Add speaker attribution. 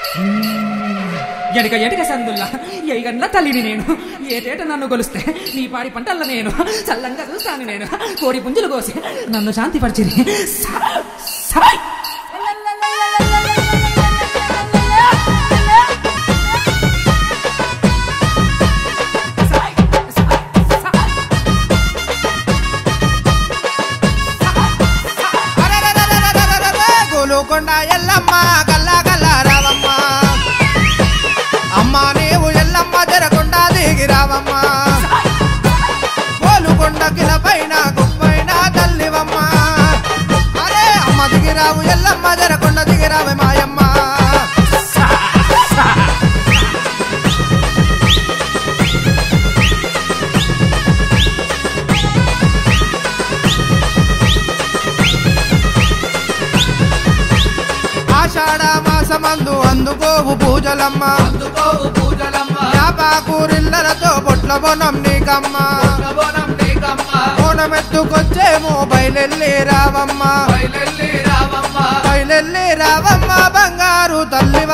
Speaker 1: ఎడక ఎడక సందుల్లా ఎయిగన్న తల్లిని నేను ఏటేట నన్ను గొలిస్తే నీ పాడి పంటల్ల నేను చల్లంగా చూస్తాను నేను కోడి పుంజులు కోసి నన్ను శాంతిపరిచిరి సా- సాయ్! సాయ్! సాయ్! సాయ్!
Speaker 2: అరెరెరెరెరెరెరెరె, గోలుకొండ ఎల్లమ్మ గల్లా గల్లా రావమ్మ అమ్మ నీవు ఎల్లమ్మ జరకుండా దిగి రావమ్మ గోలుకొండ కిల పైన గుప్పైన తల్లివమ్మ అరే అమ్మ దిగిరావు ఎల్లమ్మ జరకుండా దిగిరావే మాయమ్మ ఆషాఢ మాసమందు అందుకోవు పూజలమ్మ
Speaker 3: అందుకోవు పూజలమ్మ
Speaker 2: యాపాకూరిల్లలతో పొట్ల బొనం నీకమ్మ
Speaker 3: బోనం నీకమ్మ
Speaker 2: ఓనమెత్తుకొచ్చేమో బయలెల్లి రావమ్మ
Speaker 3: బయలెల్లి రావమ్మ
Speaker 2: బయలెల్లి రావమ్మ బంగారు తల్లి